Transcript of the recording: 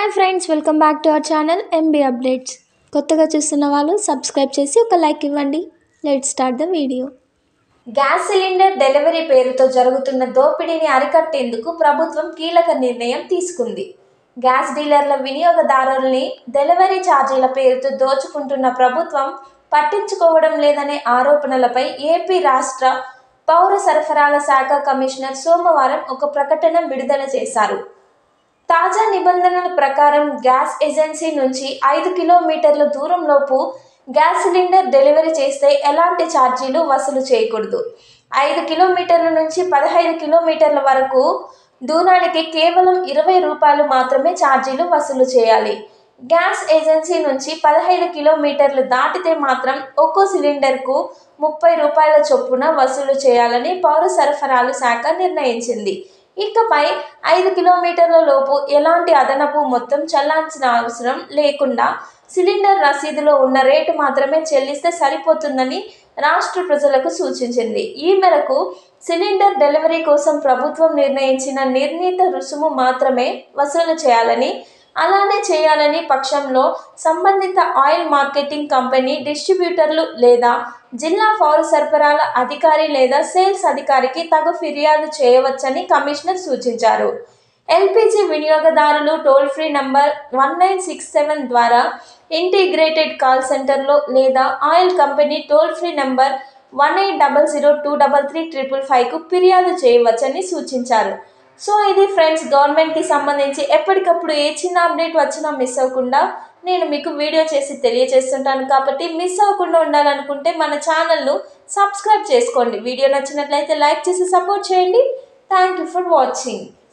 hi friends welcome back to our channel MB updates కొత్తగా చూస్తున్న వాళ్ళు సబ్స్క్రైబ్ చేసి ఒక లైక్ ఇవ్వండి let start the video gas cylinder delivery పేరుతో జరుగుతున్న దోపిడీని అరికట్టేందుకు ప్రభుత్వం కీలక నిర్ణయం తీసుకుంది గ్యాస్ డీలర్ల వినియోగదారుల్ని డెలివరీ ఛార్జీల పేరుతో దోచుకుంటున్న ప్రభుత్వం పట్టించుకోవడం లేదనే ఆరోపణలపై ఏపీ రాష్ట్ర పౌర సరఫరాల శాఖ కమిషనర్ సోమవారం ఒక ప్రకటన విడుదల చేశారు తాజా నిబంధనల ప్రకారం గ్యాస్ ఏజెన్సీ నుంచి ఐదు కిలోమీటర్ల దూరంలోపు గ్యాస్ సిలిండర్ డెలివరీ చేస్తే ఎలాంటి ఛార్జీలు వసూలు చేయకూడదు ఐదు కిలోమీటర్ల నుంచి పదహైదు కిలోమీటర్ల వరకు దూరానికి కేవలం ఇరవై రూపాయలు మాత్రమే ఛార్జీలు వసూలు చేయాలి గ్యాస్ ఏజెన్సీ నుంచి పదహైదు కిలోమీటర్లు దాటితే మాత్రం ఒక్కో సిలిండర్కు ముప్పై రూపాయల చొప్పున వసూలు చేయాలని పౌర సరఫరాలు శాఖ నిర్ణయించింది ఇకపై ఐదు కిలోమీటర్ల లోపు ఎలాంటి అదనపు మొత్తం చెల్లాల్సిన అవసరం లేకుండా సిలిండర్ రసీదులో ఉన్న రేటు మాత్రమే చెల్లిస్తే సరిపోతుందని రాష్ట్ర ప్రజలకు సూచించింది ఈ మేరకు సిలిండర్ డెలివరీ కోసం ప్రభుత్వం నిర్ణయించిన నిర్ణీత రుసుము మాత్రమే వసూలు చేయాలని అలానే చేయాలని పక్షంలో సంబంధిత ఆయిల్ మార్కెటింగ్ కంపెనీ డిస్ట్రిబ్యూటర్లు లేదా జిల్లా పౌర సరఫరాల అధికారి లేదా సేల్స్ అధికారికి తగు ఫిర్యాదు చేయవచ్చని కమిషనర్ సూచించారు ఎల్పిజి వినియోగదారులు toll free number one nine six seven ద్వారా ఇంటిగ్రేటెడ్ కాల్ సెంటర్లో లేదా oil company toll free number one eight double zero two double three triple ఫైవ్కు ఫిర్యాదు చేయవచ్చని సూచించారు సో ఇది ఫ్రెండ్స్ గవర్నమెంట్కి సంబంధించి ఎప్పటికప్పుడు ఏ చిన్న అప్డేట్ వచ్చినా మిస్ అవ్వకుండా నేను మీకు వీడియో చేసి తెలియజేస్తుంటాను కాబట్టి మిస్ అవ్వకుండా ఉండాలనుకుంటే మన ఛానల్ను సబ్స్క్రైబ్ చేసుకోండి వీడియో నచ్చినట్లయితే లైక్ చేసి సపోర్ట్ చేయండి థ్యాంక్ యూ ఫర్ వాచింగ్